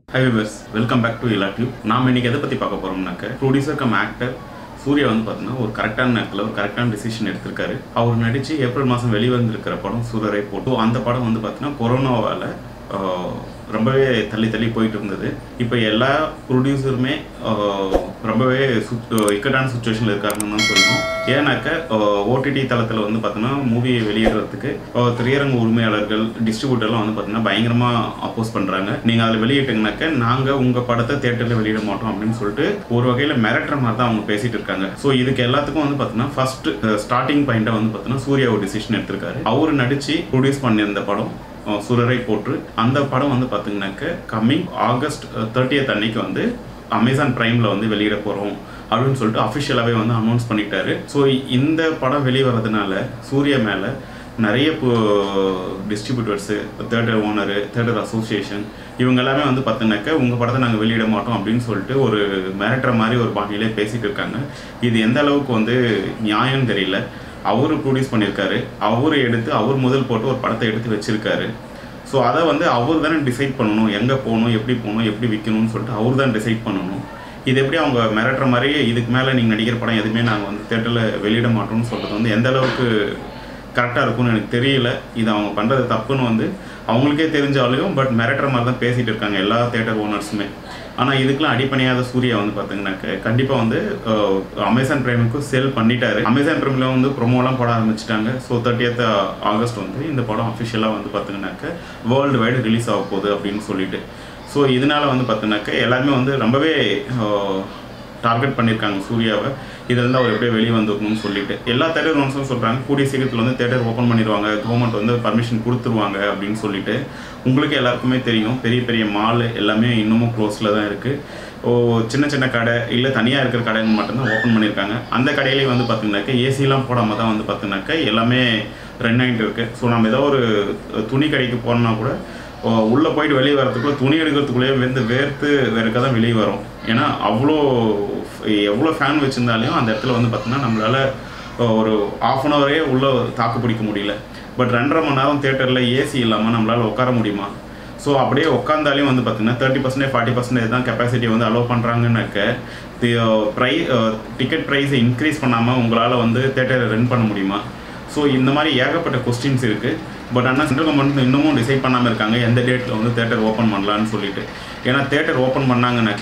high viewers welcome back to Ila tube நாம் இன்னைக்கு எதை பற்றி பார்க்க போகிறோம்னாக்க ப்ரொடியூசர் கம் ஆக்டர் சூர்யா வந்து பார்த்தீங்கன்னா ஒரு கரெக்டான நேரத்தில் ஒரு கரெக்டான டிசிஷன் எடுத்திருக்காரு அவர் நடித்து ஏப்ரல் மாதம் வெளிவந்திருக்கிற படம் சூரரை போட்டு அந்த படம் வந்து பார்த்தீங்கன்னா கொரோனாவால் ரொம்பவே தள்ளி தள்ளி போயிட்டு இருந்தது இப்போ எல்லா ப்ரொடியூசருமே ரொம்பவே சுத் இக்கட்டான சுச்சுவேஷனில் இருக்காருன்னு தான் சொல்லணும் ஏன்னாக்க ஓடிடி தளத்தில் வந்து பார்த்தீங்கன்னா மூவியை வெளியிடுறதுக்கு அஹ், திரையரங்கு உரிமையாளர்கள் டிஸ்ட்ரிபியூட்டர்லாம் வந்து பார்த்தீங்கன்னா பயங்கரமாக அப்போஸ் பண்ணுறாங்க நீங்கள் அதில் வெளியிட்டீங்கனாக்க நாங்கள் உங்கள் படத்தை தேட்டரில் வெளியிட மாட்டோம் அப்படின்னு சொல்லிட்டு ஒரு வகையில் மிரட்டுற மாதிரி தான் அவங்க பேசிட்டு இருக்காங்க ஸோ இதுக்கு எல்லாத்துக்கும் வந்து பார்த்தீங்கன்னா ஃபர்ஸ்ட் ஸ்டார்டிங் பாயிண்ட்டை வந்து பார்த்தீங்கன்னா சூர்யா ஒரு டிசிஷன் எடுத்திருக்காரு அவர் நடித்து ப்ரொடியூஸ் பண்ணியிருந்த படம் அஹ், சுரரை போற்று அந்த படம் வந்து பார்த்தீங்கன்னாக்க கம்மிங் ஆகஸ்ட் தேர்ட்டியத் அன்னைக்கு வந்து அமேசான் பிரைமில் வந்து வெளியிட போகிறோம் அப்படின்னு சொல்லிட்டு அஃபிஷியலாகவே வந்து அனௌன்ஸ் பண்ணிட்டாரு ஸோ இந்த படம் வெளியே வர்றதுனால சூர்யா மேலே நிறைய இப்போ distributors theatre owner theatre association இவங்க எல்லாமே வந்து பார்த்தீங்கன்னாக்க உங்கள் படத்தை நாங்கள் வெளியிட மாட்டோம் அப்படின்னு சொல்லிட்டு ஒரு மிரட்டுற மாதிரி ஒரு பாணியிலே பேசிகிட்டு இருக்காங்க இது எந்த அளவுக்கு வந்து நியாயம்னு தெரியல அவரு ப்ரொடியூஸ் பண்ணியிருக்காரு அவர் எடுத்து அவர் முதல் போட்டு ஒரு படத்தை எடுத்து வச்சிருக்காரு ஸோ அதை வந்து அவர் தானே டிசைட் பண்ணணும் எங்கே போகணும் எப்படி போகணும் எப்படி விற்கணும்னு சொல்லிட்டு அவர் தான் டிசைட் பண்ணணும் இது எப்படி அவங்க மிரட்டுற மாதிரி இதுக்கு மேலே நீங்கள் நடிக்கிற படம் எதுவுமே நாங்கள் வந்து தேட்டரில் வெளியிட மாட்டோம்னு சொல்கிறது வந்து எந்த அளவுக்கு கரெக்டாக இருக்கும்னு எனக்கு தெரியல இது அவங்க பண்ணுறது தப்புன்னு வந்து அவங்களுக்கே தெரிஞ்சாலையும் பட் மிரட்டுற மாதிரி தான் பேசிகிட்டு இருக்காங்க எல்லா தேட்டர் ஓனர்ஸுமே ஆனால் இதுக்கெல்லாம் அடிப்படையாத சூர்யா வந்து பார்த்தீங்கன்னாக்க கண்டிப்பாக வந்து அஹ், அமேசான் பிரைமுக்கு சேல் பண்ணிட்டாரு அமேசான் பிரைமில் வந்து ப்ரொமோலாம் போட ஆரம்பிச்சிட்டாங்க ஸோ தேர்ட்டியத் ஆகஸ்ட் வந்து இந்த படம் அஃபிஷியலாக வந்து பார்த்தீங்கன்னாக்க வேர்ல்டு வைடு ரிலீஸ் ஆக போகுது அப்படின்னு சொல்லிட்டு ஸோ இதனால வந்து பார்த்தீங்கன்னாக்க எல்லாருமே வந்து ரொம்பவே டார்கெட் பண்ணியிருக்காங்க சூர்யாவை இதுலேருந்து அவர் எப்படியோ வெளியே வந்துக்கணும்னு சொல்லிட்டு எல்லா தேட்டர் ஓனர்ஸும் சொல்கிறாங்க கூடிய சீக்கிரத்தில் வந்து தேட்டர் ஓப்பன் பண்ணிடுவாங்க கவர்மெண்ட் வந்து பர்மிஷன் கொடுத்துருவாங்க அப்படின்னு சொல்லிட்டு உங்களுக்கு எல்லாருக்குமே தெரியும் பெரிய பெரிய மால் எல்லாமே இன்னமும் க்ளோஸில் தான் இருக்குது ஓ சின்ன சின்ன கடை இல்லை தனியாக இருக்கிற கடைன்னு மட்டும்தான் ஓப்பன் பண்ணியிருக்காங்க அந்த கடையிலேயே வந்து பார்த்தீங்கன்னாக்கா ஏசிலாம் போடாமல் தான் வந்து பார்த்தீங்கன்னாக்கா எல்லாமே ரன் ஆகிட்டு இருக்குது ஸோ நம்ம ஏதோ ஒரு துணி கடைக்கு போனோம்னா கூட ஓ, உள்ளே போயிட்டு வெளியே வரதுக்குள்ளே துணி எடுக்கிறதுக்குள்ளேயே வந்து வேர்த்து வேறுக்க தான் வெளியே வரும் ஏன்னா அவ்வளோ எவ்வளோ ஃபேன் வச்சுருந்தாலையும் அந்த இடத்துல வந்து பார்த்தீங்கன்னா நம்மளால் ஒரு ஆஃப் அன் ஹவரே உள்ளே தாக்கு பிடிக்க முடியல பட் ரெண்டரை மணி நேரம் தேட்டரில் ஏசி இல்லாமல் நம்மளால் உட்கார முடியுமா ஸோ அப்படியே உட்காந்தாலையும் வந்து பார்த்தீங்கன்னா தேர்ட்டி பர்சன்டேஜ் ஃபார்ட்டி பர்சன்டேஜ் தான் கெப்பாசிட்டி வந்து அலோவ் பண்ணுறாங்கன்னாக்க ப்ரை டிக்கெட் ப்ரைஸை இன்க்ரீஸ் பண்ணாமல் உங்களால் வந்து தேட்டரை ரன் பண்ண முடியுமா ஸோ இந்த மாதிரி ஏகப்பட்ட கொஸ்டின்ஸ் இருக்குது பட் ஆனால் சென்ட்ரல் கவர்மெண்ட் இன்னமும் டிசைட் பண்ணாமல் இருக்காங்க எந்த டேட்டில் வந்து தேட்டர் ஓப்பன் பண்ணலான்னு சொல்லிட்டு ஏன்னா தேட்டர் ஓப்பன் பண்ணாங்கனாக்க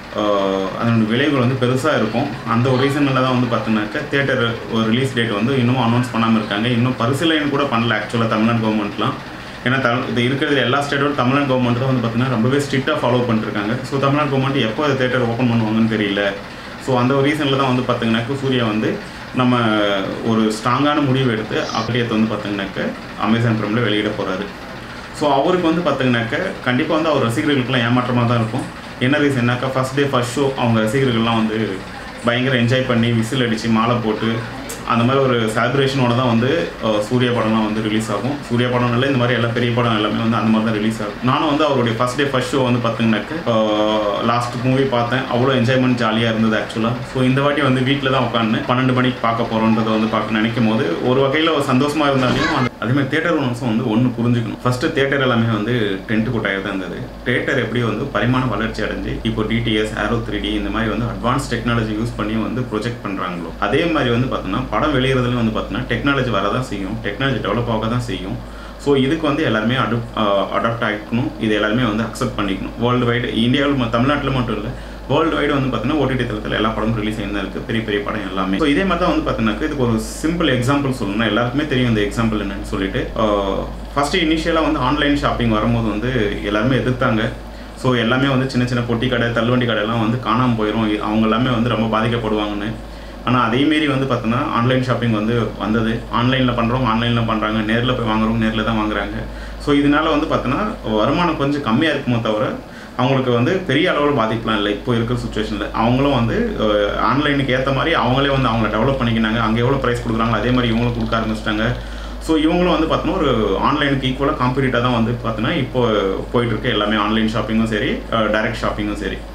ஆஹ், அதனோட விளைவுகள் வந்து பெருசாக இருக்கும் அந்த ஒரு ரீசனில் தான் வந்து பார்த்தீங்கன்னாக்க தேட்டர் ஒரு ரிலீஸ் டேட் வந்து இன்னமும் அனௌன்ஸ் பண்ணாமல் இருக்காங்க இன்னும் பரிசீலனை கூட பண்ணல ஆக்சுவலாக தமிழ்நாடு கவர்மெண்ட்லாம் ஏன்னா தமிழ் இது இருக்கிறது எல்லா ஸ்டேட்டோட தமிழ்நாடு கவர்மெண்ட் தான் வந்து பார்த்தீங்கன்னா ரொம்பவே ஸ்ட்ரிக்டாக ஃபாலோ பண்ணிருக்காங்க ஸோ தமிழ்நாடு கவர்மெண்ட் எப்போ தேட்டர் ஓப்பன் பண்ணுவாங்கன்னு தெரியல ஸோ அந்த ஒரு ரீசனில் தான் வந்து பார்த்தீங்கன்னாக்க சூர்யா வந்து நம்ம ஒரு ஸ்ட்ராங்கான முடிவு எடுத்து அப்படியத்தை வந்து பார்த்தீங்கன்னாக்க அமேசான் ப்ரைமில் வெளியிட போகிறாரு ஸோ அவருக்கு வந்து பார்த்தீங்கன்னாக்க கண்டிப்பாக வந்து அவர் ரசிகர்களுக்கெல்லாம் ஏமாற்றமாக தான் இருக்கும் என்ன ரீசன்னாக்கா ஃபஸ்ட் டே ஃபஸ்ட் ஷோ அவங்க ரசிகர்கள்லாம் வந்து பயங்கர என்ஜாய் பண்ணி விசில் அடித்து மாலை போட்டு அந்த மாதிரி ஒரு செலிப்ரேஷனோட தான் வந்து அஹ், சூர்யா படம்லாம் வந்து ரிலீஸ் ஆகும் சூர்யா படம் இல்லை இந்த மாதிரி எல்லா பெரிய படம் எல்லாமே வந்து அந்த மாதிரி தான் ரிலீஸ் ஆகும் நானும் வந்து அவருடைய ஃபஸ்ட் டே ஃபஸ்ட் ஷோ வந்து பார்த்தீங்கன்னாக்க லாஸ்ட் மூவி பார்த்தேன் அவ்வளோ என்ஜாய்மெண்ட் ஜாலியாக இருந்தது ஆக்சுவலாக ஸோ இந்த வாட்டி வந்து வீட்டில் தான் உட்காந்து பன்னெண்டு மணிக்கு பார்க்க போகிறோன்றதை வந்து பார்க்க நினைக்கும் போது ஒரு வகையில் ஒரு சந்தோஷமாக இருந்தாலும் அந்த அதே மாதிரி தேட்டர் ஓனர்ஸும் வந்து ஒன்று புரிஞ்சுக்கணும் ஃபஸ்ட்டு தேட்டர் எல்லாமே வந்து டென்ட் கொட்டாயிரம் தான் இருந்தது தேட்டர் எப்படி வந்து பரிமாண வளர்ச்சி அடைஞ்சு இப்போ டிடிஎஸ் ஆரோ த்ரீ டி இந்த மாதிரி வந்து அட்வான்ஸ் டெக்னாலஜி யூஸ் பண்ணி வந்து ப்ரொஜெக்ட் பண்ணுறாங்களோ அதே மாதிரி வந்து பார்த்தோன்னா படம் வெளியிறதுல வந்து பார்த்தோன்னா டெக்னாலஜி வரதான் செய்யும் டெக்னாலஜி டெவலப் ஆக தான் செய்யும் ஸோ இதுக்கு வந்து எல்லாருமே அடாப் அடாப்ட் ஆகிக்கணும் இது எல்லாருமே வந்து அக்செப்ட் பண்ணிக்கணும் வேர்ல்டு வைடு இந்தியாவில் தமிழ்நாட்டில் மட்டும் இல்லை வேர்ல்டு வைடு வந்து பார்த்தீங்கன்னா ஓடிடி தளத்தில் எல்லா படமும் ரிலீஸ் ஆகி தான் இருக்குது பெரிய பெரிய படம் எல்லாமே ஸோ இதே மாதிரி தான் வந்து பார்த்தீங்கன்னா இதுக்கு ஒரு சிம்பிள் எக்ஸாம்பிள் சொல்லணும் எல்லாருக்குமே தெரியும் இந்த எக்ஸாம்பிள் என்னன்னு சொல்லிட்டு ஃபஸ்ட்டு இனிஷியலாக வந்து ஆன்லைன் ஷாப்பிங் வரும்போது வந்து எல்லாருமே எதிர்த்தாங்க ஸோ எல்லாமே வந்து சின்ன சின்ன பொட்டி கடை தள்ளுவண்டி கடையெல்லாம் வந்து காணாமல் போயிடும் அவங்க எல்லாமே வந்து ரொம்ப பாதிக்கப்படுவாங்கன்னு ஆனால் அதேமாரி வந்து பார்த்தோன்னா ஆன்லைன் ஷாப்பிங் வந்து வந்தது ஆன்லைனில் பண்ணுறவங்க ஆன்லைனில் பண்ணுறாங்க நேரில் போய் வாங்குறவங்க நேரில் தான் வாங்குறாங்க ஸோ இதனால வந்து பார்த்தோன்னா வருமானம் கொஞ்சம் கம்மியாக இருக்குமோ தவிர அவங்களுக்கு வந்து பெரிய அளவில் பாதிக்கலாம் இல்லை இப்போ இருக்கிற சுச்சுவேஷனில் அவங்களும் வந்து ஆன்லைனுக்கு ஏற்ற மாதிரி அவங்களே வந்து அவங்கள டெவலப் பண்ணிக்கினாங்க அங்கே எவ்வளோ ப்ரைஸ் கொடுக்குறாங்களோ அதே மாதிரி இவங்களும் கொடுக்க ஆரம்பிச்சிட்டாங்க ஸோ இவங்களும் வந்து பார்த்தோன்னா ஒரு ஆன்லைனுக்கு ஈக்குவலாக காம்படிட்டாக தான் வந்து பார்த்தோன்னா இப்போ போயிட்டு இருக்கு எல்லாமே ஆன்லைன் ஷாப்பிங்கும் சரி டைரக்ட் ஷாப்பிங்கும் சரி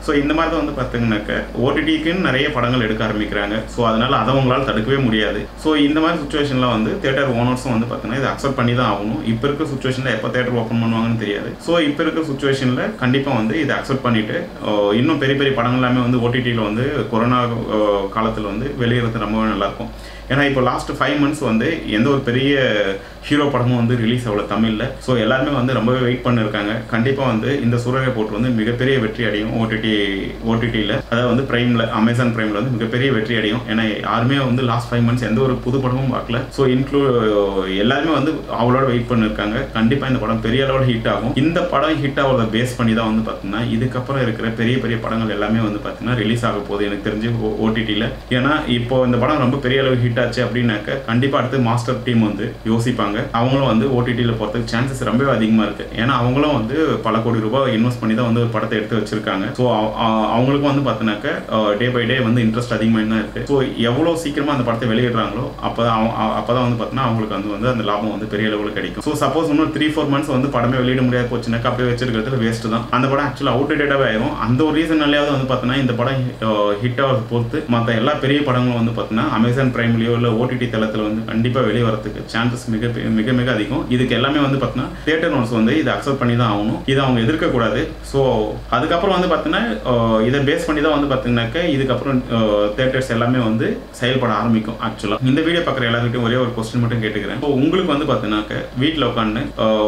ஸோ இந்த மாதிரி தான் வந்து பார்த்தீங்கன்னாக்க ஓடிடிக்குன்னு நிறைய படங்கள் எடுக்க ஆரம்பிக்கிறாங்க ஸோ அதனால் அதை அவங்களால தடுக்கவே முடியாது ஸோ இந்த மாதிரி சுச்சுவேஷனில் வந்து தேட்டர் ஓனர்ஸும் வந்து பார்த்தீங்கன்னா இதை அக்செப்ட் பண்ணி தான் ஆகணும் இப்போ இருக்க சுச்சுவேஷனில் எப்போ தேட்டர் ஓப்பன் பண்ணுவாங்கன்னு தெரியாது ஸோ இப்போ இருக்க சுச்சுவேஷனில் கண்டிப்பாக வந்து இதை அக்செப்ட் பண்ணிட்டு அஹ், இன்னும் பெரிய பெரிய படங்கள் எல்லாமே வந்து ஓடிடியில் வந்து கொரோனா காலத்தில் வந்து வெளியிறது ரொம்பவே நல்லாயிருக்கும் ஏன்னா இப்போ லாஸ்ட் ஃபைவ் மந்த்ஸ் வந்து எந்த ஒரு பெரிய ஹீரோ படமும் வந்து ரிலீஸ் ஆகல தமிழில் ஸோ எல்லாருமே வந்து ரொம்பவே வெயிட் பண்ணிருக்காங்க கண்டிப்பாக வந்து இந்த சூரரை போட்டு வந்து மிகப்பெரிய வெற்றி அடையும் ஓடிடி ஓடிடியில் அதாவது வந்து பிரைமில் அமேசான் பிரைமில் வந்து மிகப்பெரிய வெற்றி அடையும் ஏன்னா யாருமே வந்து லாஸ்ட் ஃபைவ் மந்த்ஸ் எந்த ஒரு புது படமும் பார்க்கல ஸோ இன்க்ளூ எல்லாருமே வந்து அவளோட வெயிட் பண்ணிருக்காங்க கண்டிப்பாக இந்த படம் பெரிய அளவில் ஹிட் ஆகும் இந்த படம் ஹிட் ஆகிறத பேஸ் பண்ணி தான் வந்து பார்த்தீங்கன்னா இதுக்கப்புறம் இருக்கிற பெரிய பெரிய படங்கள் எல்லாமே வந்து பார்த்தீங்கன்னா ரிலீஸ் ஆக போகுது எனக்கு தெரிஞ்சு ஓடிடியில் ஏன்னா இப்போ இந்த படம் ரொம்ப பெரிய அளவு ஹிட் ஆச்சு அப்படின்னாக்க கண்டிப்பாக அடுத்து மாஸ்டர் டீம் வந்து யோசிப்பாங்க அவங்களும் வந்து ஓடிடியில் போகிறதுக்கு சான்சஸ் ரொம்பவே அதிகமாக இருக்குது ஏன்னா அவங்களும் வந்து பல கோடி ரூபாய் இன்வெஸ்ட் பண்ணி தான் வந்து ஒரு படத்தை எடுத்து வச்சிருக்காங்க ஸோ அவங்களுக்கும் வந்து பார்த்தினாக்க டே பை டே வந்து இன்ட்ரெஸ்ட் அதிகமாக தான் இருக்குது ஸோ எவ்வளோ சீக்கிரமாக அந்த படத்தை வெளியிடுறாங்களோ அப்போ அப்போ தான் வந்து பார்த்தீங்கன்னா அவங்களுக்கு வந்து வந்து அந்த லாபம் வந்து பெரிய அளவில் கிடைக்கும் ஸோ சப்போஸ் இன்னும் த்ரீ ஃபோர் மந்த்ஸ் வந்து படமே வெளியிட முடியாது போச்சுனாக்கா அப்படியே வச்சிருக்கிறது வேஸ்ட் தான் அந்த படம் ஆக்சுவலாக அவுட்டேட்டடாகவே ஆயிரும் அந்த ஒரு ரீசன்னாலேயாவது வந்து பார்த்தீங்கன்னா இந்த படம் ஹிட் ஆகிறத பொறுத்து மற்ற எல்லா பெரிய படங்களும் வந்து பார்த்தீங்கன்னா அமேசான் பிரைம்லேயோ இல்லை ஓடிடி தளத்தில் வந்து கண்டிப்பாக வெளியே வரதுக்கு சான்சஸ் மிக பெ- மிக மிக அதிகம் இதுக்கு எல்லாமே வந்து பார்த்தீங்கன்னா தியேட்டர் ஓனர்ஸ் வந்து இதை அக்செப்ட் பண்ணி தான் ஆகணும் இதை அவங்க எதிர்க்கக்கூடாது ஸோ அதுக்கப்புறம் வந்து பார்த்தீங்கன்னா அஹ், இதை பேஸ் பண்ணி தான் வந்து பார்த்தீங்கன்னாக்க இதுக்கப்புறம் தியேட்டர்ஸ் எல்லாமே வந்து செயல்பட ஆரம்பிக்கும் ஆக்சுவலாக இந்த வீடியோ பார்க்குற எல்லாருக்கிட்டையும் ஒரே ஒரு கொஸ்டின் மட்டும் கேட்டுக்கிறேன் ஸோ உங்களுக்கு வந்து பார்த்தீங்கன்னாக்க வீட்டில் உட்காந்து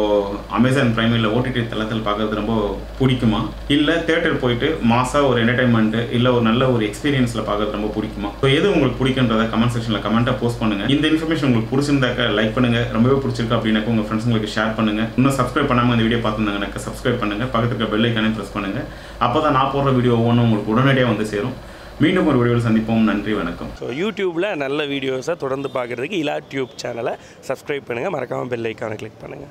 அமேசான் பிரைம் இல்லை ஓடிடி தளத்தில் பார்க்கறது ரொம்ப பிடிக்குமா இல்லை தேட்டர் போயிட்டு மாசா ஒரு என்டர்டைன்மெண்ட் இல்லை ஒரு நல்ல ஒரு எக்ஸ்பீரியன்ஸில் பார்க்கறது ரொம்ப பிடிக்குமா ஸோ எது உங்களுக்கு பிடிக்குன்றத கமெண்ட் செக்ஷனில் கமெண்ட்டாக போஸ்ட் பண்ணுங்க இந்த இன்ஃபர்மேஷன் உங்களுக்கு பிடிச்சிருந்தாக்க லைக் பண்ணுங்க ரொம்பவே பிடிச்சிருக்கு அப்படின்னாக்க உங்கள் ஃப்ரெண்ட்ஸுங்களுக்கு ஷேர் பண்ணுங்க இன்னும் சப்ஸ்கிரைப் பண்ணாமல் இந்த வீடியோ பார்த்துருந்தாங்கனாக்க சப்ஸ்கிரைப் பண்ணுங்க பக்கத்துல இருக்க பெல் ஐக்கானே ப்ரெஸ் பண்ணுங்க அப்போ தான் நான் போடுற வீடியோ ஒவ்வொன்றும் உங்களுக்கு உடனடியாக வந்து சேரும் மீண்டும் ஒரு வீடியோவில் சந்திப்போம் நன்றி வணக்கம் ஸோ யூடியூப்பில் நல்ல வீடியோஸை தொடர்ந்து பார்க்குறதுக்கு இலா டியூப் சேனலை சப்ஸ்கிரைப் பண்ணுங்கள் மறக்காமல் பெல் ஐக்கானை கிளிக் பண்ணுங்கள்